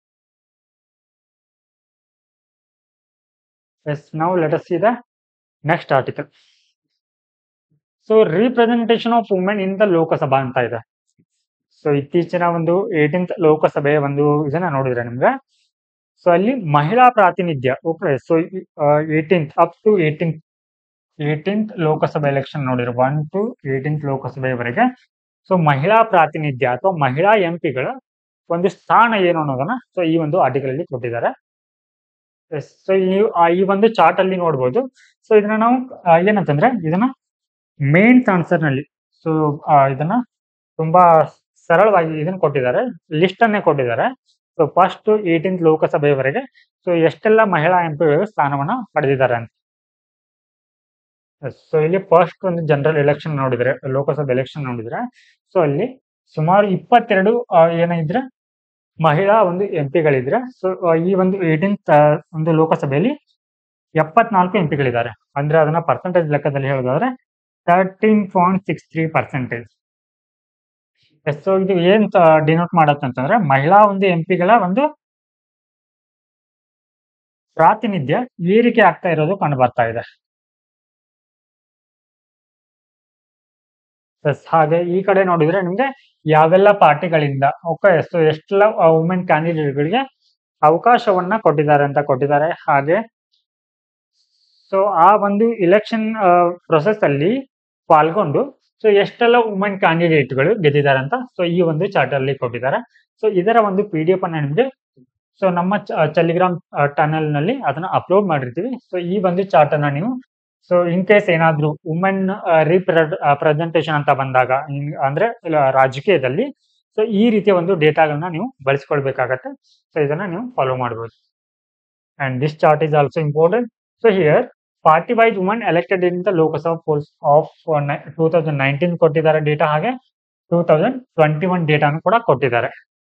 ಎಸ್ ನಾವು let us see the next article so representation of women in the Lok Sabha ಅಂತ ಇದೆ ಸೊ ಇತ್ತೀಚಿನ ಒಂದು ಏಟೀನ್ತ್ ಲೋಕಸಭೆಯ ಒಂದು ಇದನ್ನ ನೋಡಿದ್ರೆ ನಿಮ್ಗೆ ಸೊ ಅಲ್ಲಿ ಮಹಿಳಾ ಪ್ರಾತಿನಿಧ್ಯ okay so eighteenth up to eighteenth eighteenth Lok Sabha election ನೋಡಿದ್ರೆ ಒನ್ ಟು ಏಟೀನ್ತ್ ಲೋಕಸಭೆಯವರೆಗೆ ಸೊ ಮಹಿಳಾ ಪ್ರಾತಿನಿಧ್ಯ ಅಥವಾ ಮಹಿಳಾ ಎಂಪಿಗಳ ಒಂದು ಸ್ಥಾನ ಏನು ಅನ್ನೋದನ್ನ ಸೊ ಈ ಒಂದು ಆರ್ಟಿಕಲ್ ಅಲ್ಲಿ ಕೊಟ್ಟಿದ್ದಾರೆ ಸೊ ಈ ಆ, ಈ ಒಂದು ಚಾರ್ಟ್ ಅಲ್ಲಿ ನೋಡ್ಬೋದು ಸೊ ಇದನ್ನ ನಾವು ಆ, ಏನಂತಂದ್ರೆ ಇದನ್ನ ಮೇನ್ಸ್ ಆನ್ಸರ್ ನಲ್ಲಿ ಸೊ ಇದನ್ನ ತುಂಬಾ ಸರಳವಾಗಿ ಇದನ್ನ ಕೊಟ್ಟಿದ್ದಾರೆ ಲಿಸ್ಟ್ ಅನ್ನೇ ಕೊಟ್ಟಿದ್ದಾರೆ ಸೊ ಫಸ್ಟ್ ಏಟೀನ್ತ್ ಲೋಕಸಭೆಯವರೆಗೆ ಸೊ ಎಷ್ಟೆಲ್ಲ ಮಹಿಳಾ ಎಂಪಿಗಳು ಸ್ಥಾನವನ್ನ ಪಡೆದಿದ್ದಾರೆ ಅಂತ ಸೊ ಇಲ್ಲಿ ಫಸ್ಟ್ ಒಂದು ಜನರಲ್ ಎಲೆಕ್ಷನ್ ನೋಡಿದ್ರೆ ಲೋಕಸಭೆ ಎಲೆಕ್ಷನ್ ನೋಡಿದ್ರೆ ಸೊ ಅಲ್ಲಿ ಸುಮಾರು ಇಪ್ಪತ್ತೆರಡು ಆ, ಏನಿದ್ರೆ ಮಹಿಳಾ ಒಂದು ಎಂಪಿಗಳಿದ್ರೆ ಸೊ ಈ ಒಂದು ಏಟೀನ್ತ್ ಒಂದು ಲೋಕಸಭೆಯಲ್ಲಿ ಎಪ್ಪತ್ನಾಲ್ಕು ಎಂಪಿಗಳಿದ್ದಾರೆ ಅಂದ್ರೆ ಅದನ್ನ ಪರ್ಸೆಂಟೇಜ್ ಲೆಕ್ಕದಲ್ಲಿ ಹೇಳೋದಾದ್ರೆ thirteen point six three percentage so ಇದು ಏನ್ ಡಿನೋಟ್ ಮಾಡತ್ತಂತಂದ್ರೆ ಮಹಿಳಾ ಒಂದು ಎಂಪಿಗಳ ಒಂದು ಪ್ರಾತಿನಿಧ್ಯ ಏರಿಕೆ ಆಗ್ತಾ ಇರೋದು ಕಂಡು ಬರ್ತಾ ಇದೆ ಎಸ್ ಹಾಗೆ ಈ ಕಡೆ ನೋಡಿದ್ರೆ ನಿಮ್ಗೆ ಯಾವೆಲ್ಲ ಪಾರ್ಟಿಗಳಿಂದ ಓಕೆ ಸೊ ಎಷ್ಟೆಲ್ಲ ವುಮೆನ್ ಕ್ಯಾಂಡಿಡೇಟ್ಗಳಿಗೆ ಅವಕಾಶವನ್ನ ಕೊಟ್ಟಿದ್ದಾರೆ ಅಂತ ಕೊಟ್ಟಿದ್ದಾರೆ ಹಾಗೆ ಸೊ ಆ ಒಂದು ಇಲೆಕ್ಷನ್ ಪ್ರೊಸೆಸ್ ಅಲ್ಲಿ ಪಾಲ್ಗೊಂಡು ಸೊ ಎಷ್ಟೆಲ್ಲ ವುಮೆನ್ ಕ್ಯಾಂಡಿಡೇಟ್ಗಳು ಗೆದ್ದಿದ್ದಾರೆ ಅಂತ ಸೊ ಈ ಒಂದು ಚಾರ್ಟ್ ಅಲ್ಲಿ ಕೊಟ್ಟಿದ್ದಾರೆ ಸೊ ಇದರ ಒಂದು ಪಿ ಡಿ ಎಫ್ ಅನ್ನ ನಿಮ್ಗೆ ಸೊ ನಮ್ಮ ಟೆಲಿಗ್ರಾಮ್ ಚಾನೆಲ್ ನಲ್ಲಿ ಅದನ್ನ ಅಪ್ಲೋಡ್ ಮಾಡಿರ್ತೀವಿ ಸೊ ಈ ಒಂದು ಚಾರ್ಟ್ ಅನ್ನ ನೀವು ಸೊ ಇನ್ ಕೇಸ್ ಏನಾದ್ರೂ ವುಮೆನ್ ಪ್ರೆಸೆಂಟೇಷನ್ ಅಂತ ಬಂದಾಗ ಇನ್- ಅಂದ್ರೆ ಇಲ್ಲ, ರಾಜಕೀಯದಲ್ಲಿ ಸೊ ಈ ರೀತಿಯ ಒಂದು ಡೇಟಾಗಳನ್ನ ನೀವು ಬಳಸ್ಕೊಳ್ಬೇಕಾಗತ್ತೆ ಸೊ ಇದನ್ನ ನೀವು ಫಾಲೋ ಮಾಡಬಹುದು and this chart is also important so here party wise woman elected in the Lok Sabha polls of two thousand nineteen ಕೊಟ್ಟಿದ್ದಾರೆ ಡೇಟಾ ಹಾಗೆ ಟೂ ತೌಸಂಡ್ ಟ್ವೆಂಟಿ ಒನ್ ಡೇಟಾನು ಕೂಡ ಕೊಟ್ಟಿದ್ದಾರೆ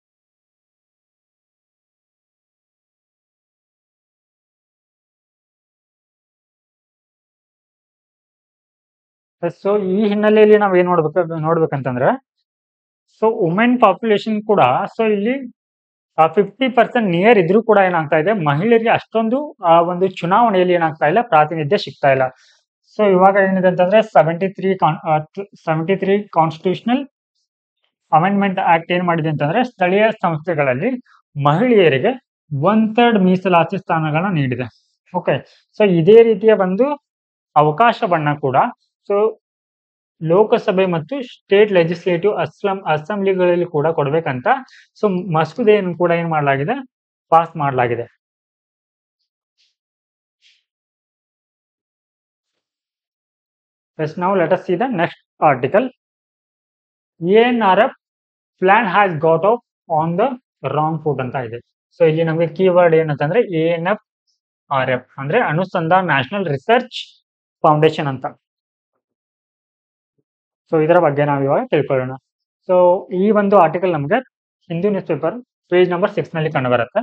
ಸೊ ಈ ಹಿನ್ನೆಲೆಯಲ್ಲಿ ನಾವ್ ಏನ್ ನೋಡ್ಬೇಕು ನೋಡ್ಬೇಕಂತಂದ್ರೆ ಸೊ ವುಮೆನ್ ಪಾಪ್ಯುಲೇಷನ್ ಕೂಡ ಸೊ ಇಲ್ಲಿ ಫಿಫ್ಟಿ ಪರ್ಸೆಂಟ್ ನಿಯರ್ ಇದ್ರೂ ಕೂಡ ಏನಾಗ್ತಾ ಇದೆ ಮಹಿಳೆಯರಿಗೆ ಅಷ್ಟೊಂದು ಆ ಒಂದು ಚುನಾವಣೆಯಲ್ಲಿ ಏನಾಗ್ತಾ ಇಲ್ಲ ಪ್ರಾತಿನಿಧ್ಯ ಸಿಗ್ತಾ ಇಲ್ಲ ಸೊ ಇವಾಗ ಏನಿದೆ ಅಂತಂದ್ರೆ seventy three seventy three constitutional amendment act ಏನ್ ಮಾಡಿದೆ ಅಂತಂದ್ರೆ ಸ್ಥಳೀಯ ಸಂಸ್ಥೆಗಳಲ್ಲಿ ಮಹಿಳೆಯರಿಗೆ ಒನ್ ಥರ್ಡ್ ಮೀಸಲಾತಿ ಸ್ಥಾನಗಳನ್ನ ನೀಡಿದೆ ಓಕೆ ಸೊ ಇದೇ ರೀತಿಯ ಒಂದು ಅವಕಾಶವನ್ನ ಕೂಡ ಸೊ ಲೋಕಸಭೆ ಮತ್ತು ಸ್ಟೇಟ್ ಲೆಜಿಸ್ಲೇಟಿವ್ ಅಸ್ಲಂ ಅಸೆಂಬ್ಲಿಗಳಲ್ಲಿ ಕೂಡ ಕೊಡ್ಬೇಕಂತ ಸೊ ಮಸೂದೆಯನ್ನು ಕೂಡ ಏನ್ ಮಾಡಲಾಗಿದೆ ಪಾಸ್ ಮಾಡಲಾಗಿದೆ Yes, now let us see the next article. ANRF plan has got off on the wrong foot ಅಂತ ಇದೆ ಸೊ ಇಲ್ಲಿ ನಮಗೆ ಕೀವರ್ಡ್ ಏನಂತಂದ್ರೆ A N F R F ಅಂದ್ರೆ ಅನುಸಂಧಾನ್ ನ್ಯಾಷನಲ್ ರಿಸರ್ಚ್ ಫೌಂಡೇಶನ್ ಅಂತ ಸೊ ಇದರ ಬಗ್ಗೆ ನಾವು ಇವಾಗ ತಿಳ್ಕೊಳ್ಳೋಣ ಸೊ ಈ ಒಂದು ಆರ್ಟಿಕಲ್ ನಮಗೆ Hindu news newspaper page number six ನಲ್ಲಿ ಕಂಡು ಬರುತ್ತೆ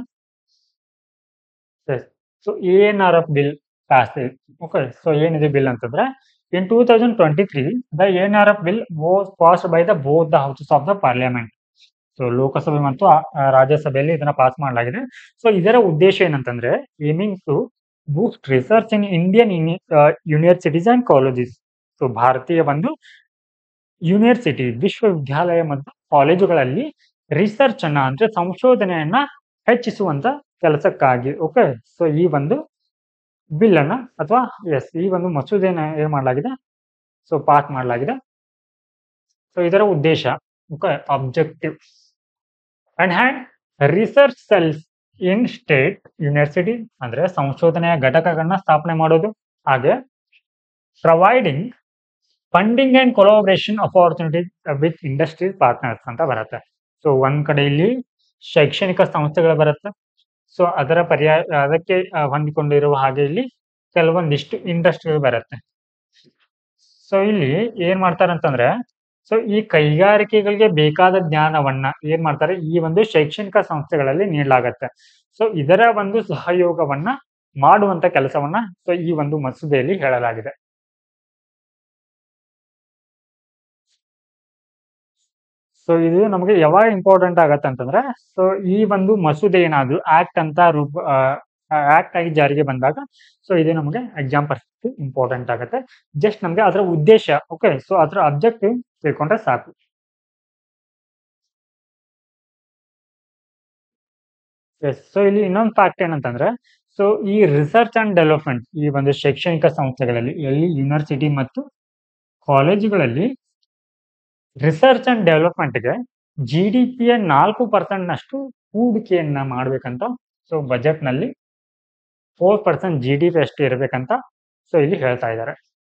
so A N R F bill pass okay so ಏನಿದೆ ಬಿಲ್ ಅಂತಂದ್ರೆ in two thousand twenty three the N R F bill was passed by the both the houses of the parliament so Lok Sabha ಮತ್ತು ಆ- ಆ ರಾಜ್ಯಸಭೆಯಲ್ಲಿ ಇದನ್ನ pass ಮಾಡಲಾಗಿದೆ so ಇದರ ಉದ್ದೇಶ ಏನಂತಂದ್ರೆ aiming to boost research in Indian universities and colleges so ಭಾರತೀಯ ಒಂದು ಯೂನಿವರ್ಸಿಟಿ ವಿಶ್ವವಿದ್ಯಾಲಯ ಮತ್ತು ಕಾಲೇಜುಗಳಲ್ಲಿ ರಿಸರ್ಚ್ ಅನ್ನ ಅಂದ್ರೆ ಸಂಶೋಧನೆಯನ್ನ ಹೆಚ್ಚಿಸುವಂತ ಕೆಲಸಕ್ಕಾಗಿ ಓಕೆ ಸೊ ಈ ಒಂದು ಬಿಲ್ ಅನ್ನ ಅಥವಾ ಎಸ್ ಈ ಒಂದು ಮಸೂದೆನ ಏನ್ ಮಾಡಲಾಗಿದೆ ಸೊ ಪಾಸ್ ಮಾಡಲಾಗಿದೆ ಸೊ ಇದರ ಉದ್ದೇಶ okay objective and hand research cells in state university ಅಂದ್ರೆ ಸಂಶೋಧನೆಯ ಘಟಕಗಳನ್ನ ಸ್ಥಾಪನೆ ಮಾಡೋದು ಹಾಗೆ providing funding and collaboration opportunities with industry partners ಅಂತ ಬರುತ್ತೆ ಸೊ ಒಂದ್ ಕಡೆ ಇಲ್ಲಿ ಶೈಕ್ಷಣಿಕ ಸಂಸ್ಥೆಗಳು ಬರುತ್ತೆ ಸೊ ಅದರ ಪರ್ಯಾಯ ಅದಕ್ಕೆ ಆ, ಹೊಂದಿಕೊಂಡಿರುವ ಹಾಗೆ ಇಲ್ಲಿ ಕೆಲವೊಂದಿಷ್ಟು ಇಂಡಸ್ಟ್ರಿಗಳು ಬರುತ್ತೆ ಸೊ ಇಲ್ಲಿ ಏನ್ ಮಾಡ್ತಾರೆ ಅಂತಂದ್ರೆ ಸೊ ಈ ಕೈಗಾರಿಕೆಗಳಿಗೆ ಬೇಕಾದ ಜ್ಞಾನವನ್ನ ಏನ್ ಮಾಡ್ತಾರೆ ಈ ಒಂದು ಶೈಕ್ಷಣಿಕ ಸಂಸ್ಥೆಗಳಲ್ಲಿ ನೀಡಲಾಗತ್ತೆ ಸೊ ಇದರ ಒಂದು ಸಹಯೋಗವನ್ನ ಮಾಡುವಂತ ಕೆಲಸವನ್ನ ಸೊ ಈ ಒಂದು ಮಸೂದೆಯಲ್ಲಿ ಹೇಳಲಾಗಿದೆ ಸೊ ಇದು ನಮಗೆ ಯಾವಾಗ ಇಂಪಾರ್ಟೆಂಟ್ ಆಗತ್ತೆ ಅಂತಂದ್ರೆ ಸೊ ಈ ಒಂದು ಮಸೂದೆ ಏನಾದ್ರು ಆಕ್ಟ್ ಅಂತ ರೂಪ ಆಕ್ಟ್ ಆಗಿ ಜಾರಿಗೆ ಬಂದಾಗ ಸೊ ಇದು ನಮಗೆ ಎಕ್ಸಾಮ್ ಪರಿಸ್ಥಿತಿ ಇಂಪಾರ್ಟೆಂಟ್ ಆಗುತ್ತೆ ಜಸ್ಟ್ ನಮಗೆ ಅದರ ಉದ್ದೇಶ ಓಕೆ ಸೊ ಅದರ ಅಬ್ಜೆಕ್ಟಿವ್ ತಿಳ್ಕೊಂಡ್ರೆ ಸಾಕು ಎಸ್ ಸೊ ಇಲ್ಲಿ ಇನ್ನೊಂದು ಫ್ಯಾಕ್ಟ್ ಏನಂತಂದ್ರೆ ಸೊ ಈ ರಿಸರ್ಚ್ ಅಂಡ್ ಡೆವಲಪ್ಮೆಂಟ್ ಈ ಒಂದು ಶೈಕ್ಷಣಿಕ ಸಂಸ್ಥೆಗಳಲ್ಲಿ ಎಲ್ಲಿ ಯೂನಿವರ್ಸಿಟಿ ಮತ್ತು ಕಾಲೇಜುಗಳಲ್ಲಿ ರಿಸರ್ಚ್ ಅಂಡ್ ಡೆವಲಪ್ಮೆಂಟ್ಗೆ ಜಿ ಡಿ ಪಿಯ ನಾಲ್ಕು ಪರ್ಸೆಂಟ್ ನಷ್ಟು ಹೂಡಿಕೆಯನ್ನ ಮಾಡ್ಬೇಕಂತ ಸೊ ಬಜೆಟ್ ನಲ್ಲಿ four percent G D P ಅಷ್ಟು ಇರಬೇಕಂತ ಸೊ ಇಲ್ಲಿ ಹೇಳ್ತಾ ಇದ್ದಾರೆ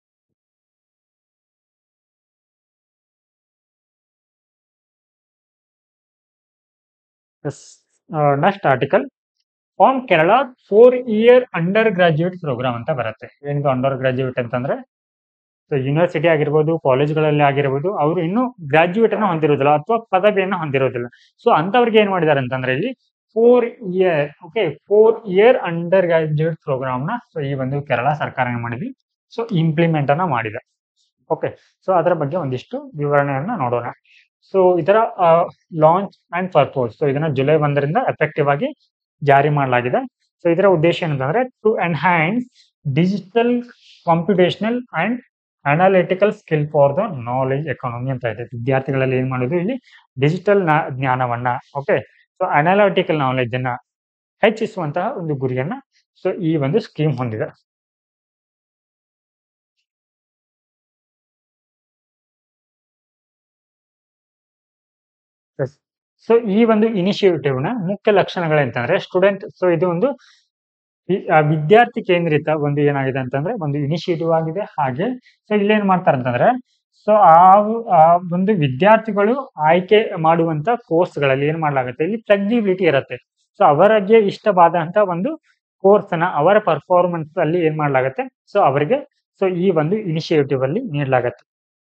next article form Kerala four year undergraduate programme ಅಂತ ಬರುತ್ತೆ ಏನಿದು ಅಂಡರ್ ಗ್ರಾಜ್ಯುಯೇಟ್ ಅಂತಂದ್ರೆ ಸೊ ಯೂನಿವರ್ಸಿಟಿ ಆಗಿರ್ಬೋದು ಕಾಲೇಜ್ಗಳಲ್ಲಿ ಆಗಿರ್ಬೋದು ಅವರು ಇನ್ನೂ ಗ್ರಾಜ್ಯುಯೇಟ್ ಅನ್ನು ಹೊಂದಿರೋದಿಲ್ಲ ಅಥವಾ ಪದವಿಯನ್ನು ಹೊಂದಿರೋದಿಲ್ಲ ಸೊ ಅಂತವ್ರಿಗೆ ಏನ್ ಮಾಡಿದ್ದಾರೆ ಅಂತಂದ್ರೆ ಇಲ್ಲಿ four year okay four year undergraduate programme ನ ಸೊ ಈ ಒಂದು ಕೇರಳ ಸರ್ಕಾರ ಏನ್ ಮಾಡಿದ್ವಿ ಸೊ ಇಂಪ್ಲಿಮೆಂಟ್ ಅನ್ನ ಮಾಡಿದೆ ಓಕೆ ಸೊ ಅದರ ಬಗ್ಗೆ ಒಂದಿಷ್ಟು ವಿವರಣೆಯನ್ನ ನೋಡೋಣ ಸೊ ಇದರ ಲಾಂಚ್ ಅಂಡ್ ಪರ್ಪೋಸ್ ಸೊ ಇದನ್ನ ಜುಲೈ ಒಂದರಿಂದ ಎಫೆಕ್ಟಿವ್ ಆಗಿ ಜಾರಿ ಮಾಡಲಾಗಿದೆ ಸೊ ಇದರ ಉದ್ದೇಶ ಏನಂತಂದ್ರೆ to enhance digital computational and analytical skill for the knowledge economy ಅಂತ ಇದೆ ವಿದ್ಯಾರ್ಥಿಗಳಲ್ಲಿ ಏನ್ ಮಾಡೋದು ಇಲ್ಲಿ ಡಿಜಿಟಲ್ ಜ್ಞಾನವನ್ನ ಓಕೆ ಸೊ ಅನಾಲಿಟಿಕಲ್ ನಾಲೆಜ್ ಅನ್ನ ಹೆಚ್ಚಿಸುವಂತಹ ಒಂದು ಗುರಿಯನ್ನ ಸೊ ಈ ಒಂದು ಸ್ಕೀಮ್ ಹೊಂದಿದೆ ಸೊ ಈ ಒಂದು ಇನಿಷಿಯೇಟಿವ್ ನ ಮುಖ್ಯ ಲಕ್ಷಣಗಳಂತಂದ್ರೆ ಸ್ಟೂಡೆಂಟ್ ಸೊ ಇದು ಒಂದು ಈ- ಆ ವಿದ್ಯಾರ್ಥಿ ಕೇಂದ್ರಿತ ಒಂದು ಏನಾಗಿದೆ ಅಂತಂದ್ರೆ ಒಂದು ಇನಿಷಿಯೇಟಿವ್ ಆಗಿದೆ ಹಾಗೆ ಸೊ ಇಲ್ಲೇನ್ ಮಾಡ್ತಾರೆ ಅಂತಂದ್ರೆ ಸೊ ಆ ಆ ಒಂದು ವಿದ್ಯಾರ್ಥಿಗಳು ಆಯ್ಕೆ ಮಾಡುವಂತ ಕೋರ್ಸ್ಗಳಲ್ಲಿ ಏನ್ ಮಾಡ್ಲಾಗುತ್ತೆ ಇಲ್ಲಿ ಫ್ಲೆಕ್ಸಿಬಿಲಿಟಿ ಇರುತ್ತೆ ಸೊ ಅವರಿಗೆ ಇಷ್ಟವಾದಂತ ಒಂದು ಕೋರ್ಸ್ ನ ಅವರ ಪರ್ಫಾರ್ಮೆನ್ಸ್ ಅಲ್ಲಿ ಏನ್ ಮಾಡ್ಲಾಗತ್ತೆ ಸೊ ಅವರಿಗೆ ಸೊ ಈ ಒಂದು ಇನಿಷಿಯೇಟಿವ್ ಅಲ್ಲಿ ನೀಡಲಾಗತ್ತೆ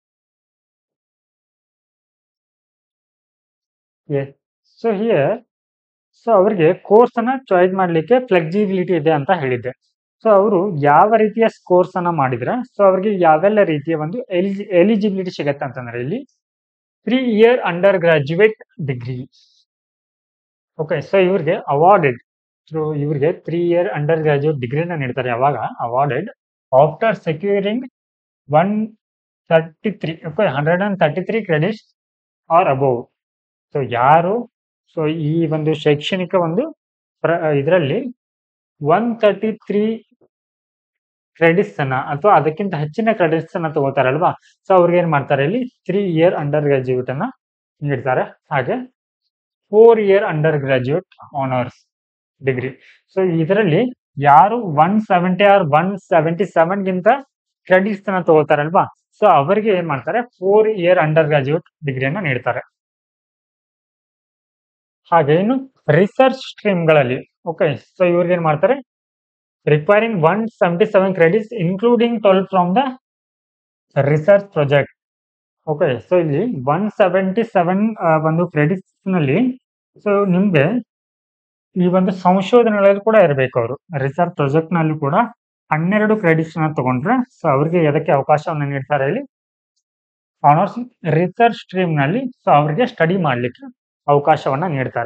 ಸೊ ಹಿಯರ್ ಸೊ ಅವರಿಗೆ ಕೋರ್ಸ್ ಅನ್ನ ಚಾಯ್ಸ್ ಮಾಡ್ಲಿಕ್ಕೆ ಫ್ಲೆಕ್ಸಿಬಿಲಿಟಿ ಇದೆ ಅಂತ ಹೇಳಿದ್ದೆ ಸೊ ಅವರು ಯಾವ ರೀತಿಯ ಕೋರ್ಸ್ ಅನ್ನ ಮಾಡಿದ್ರೆ ಸೊ ಅವರಿಗೆ ಯಾವೆಲ್ಲ ರೀತಿಯ ಒಂದು ಎಲಿಜಿ ಎಲಿಜಿಬಿಲಿಟಿ ಸಿಗತ್ತೆ ಅಂತಂದ್ರೆ ಇಲ್ಲಿ three year undergraduate degree okay so ಇವ್ರಿಗೆ ಅವಾರ್ಡೆಡ್ ಸೊ ಇವ್ರಿಗೆ ತ್ರೀ ಇಯರ್ ಅಂಡರ್ ಗ್ರಾಜ್ಯುಯೇಟ್ ಡಿಗ್ರಿನ ನೀಡ್ತಾರೆ ಯಾವಾಗ awarded after securing one thirty three okay hundred and thirty three credits or above so ಯಾರು ಸೊ ಈ ಒಂದು ಶೈಕ್ಷಣಿಕ ಒಂದು ಇದರಲ್ಲಿ ಒನ್ ತರ್ಟಿ ತ್ರೀ ಕ್ರೆಡಿಟ್ಸ್ ಅನ್ನ ಅಥವಾ ಅದಕ್ಕಿಂತ ಹೆಚ್ಚಿನ ಕ್ರೆಡಿಟ್ಸ್ ಅನ್ನ ತಗೋತಾರಲ್ವಾ ಸೊ ಅವ್ರಿಗೆ ಏನ್ ಮಾಡ್ತಾರೆ ಇಲ್ಲಿ ತ್ರೀ ಇಯರ್ ಅಂಡರ್ ಗ್ರಾಜ್ಯುಯೇಟ್ ಅನ್ನ ನೀಡ್ತಾರೆ ಹಾಗೆ four year undergraduate honours degree so ಇದರಲ್ಲಿ ಯಾರು one seventy or one seventy seven ಗಿಂತ ಕ್ರೆಡಿಟ್ಸ್ ಅನ್ನ ತಗೋತಾರಲ್ವಾ ಸೊ ಅವರಿಗೆ ಏನ್ ಮಾಡ್ತಾರೆ ಫೋರ್ ಇಯರ್ ಅಂಡರ್ ಗ್ರಾಜ್ಯುಯೇಟ್ ಡಿಗ್ರಿಯನ್ನ ನೀಡ್ತಾರೆ ಹಾಗೆ ಇನ್ನು ರಿಸರ್ಚ್ ಸ್ಟ್ರೀಮ್ಗಳಲ್ಲಿ ಓಕೆ ಸೊ ಇವ್ರಿಗೆ ಏನ್ ಮಾಡ್ತಾರೆ requiring one seventy seven credits including twelve from the research project okay so ಇಲ್ಲಿ ಒನ್ ಸೆವೆಂಟಿ ಸೆವೆನ್ ಒಂದು ಕ್ರೆಡಿಟ್ಸ್ ನಲ್ಲಿ ಸೊ ನಿಮ್ಗೆ ಈ ಒಂದು ಸಂಶೋಧನೆಗಳಲ್ಲಿ ಕೂಡ ಇರಬೇಕು ಅವರು ರಿಸರ್ಚ್ ಪ್ರಾಜೆಕ್ಟ್ ನಲ್ಲಿ ಕೂಡ ಹನ್ನೆರಡು ಕ್ರೆಡಿಟ್ಸ್ ನ ತಗೊಂಡ್ರೆ ಸೊ ಅವ್ರಿಗೆ ಎದಕ್ಕೆ ಅವಕಾಶವನ್ನು ನೀಡ್ತಾರೆ ಇಲ್ಲಿ ಆನರ್ಸ್ ರಿಸರ್ಚ್ ಸ್ಟ್ರೀಮ್ ನಲ್ಲಿ ಸೊ ಅವ್ರಿಗೆ ಸ್ಟಡಿ ಮಾಡ್ಲಿಕ್ಕೆ ಅವಕಾಶವನ್ನ ನೀಡ್ತಾರೆ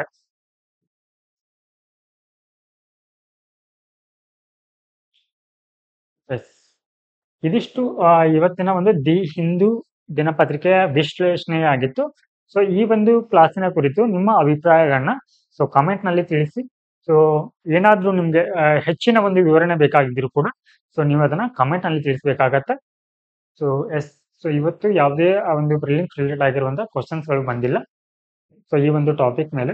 ಎಸ್ ಇದಿಷ್ಟು ಆ, ಇವತ್ತಿನ ಒಂದು ದಿ ಹಿಂದೂ ದಿನಪತ್ರಿಕೆಯ ವಿಶ್ಲೇಷಣೆ ಆಗಿತ್ತು ಸೊ ಈ ಒಂದು ಕ್ಲಾಸಿನ ಕುರಿತು ನಿಮ್ಮ ಅಭಿಪ್ರಾಯಗಳನ್ನ ಸೊ ಕಮೆಂಟ್ ನಲ್ಲಿ ತಿಳಿಸಿ ಸೊ ಏನಾದ್ರೂ ನಿಮ್ಗೆ ಆ, ಹೆಚ್ಚಿನ ಒಂದು ವಿವರಣೆ ಬೇಕಾಗಿದ್ರು ಕೂಡ ಸೊ ನೀವು ಅದನ್ನ ಕಮೆಂಟ್ ನಲ್ಲಿ ತಿಳಿಸ್ಬೇಕಾಗತ್ತೆ ಸೊ ಎಸ್ ಸೊ ಇವತ್ತು ಯಾವುದೇ ಆ ಒಂದು ಪ್ರಿಲಿಮ್ಸ್ ರಿಲೇಟೆಡ್ ಆಗಿರುವಂತ ಕ್ವಶನ್ಸ್ ಗಳು ಬಂದಿಲ್ಲ ಸೊ ಈ ಒಂದು ಟಾಪಿಕ್ ಮೇಲೆ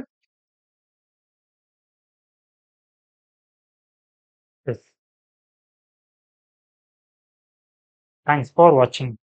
ಎಸ್ ಥ್ಯಾಂಕ್ಸ್ ಫಾರ್ ವಾಚಿಂಗ್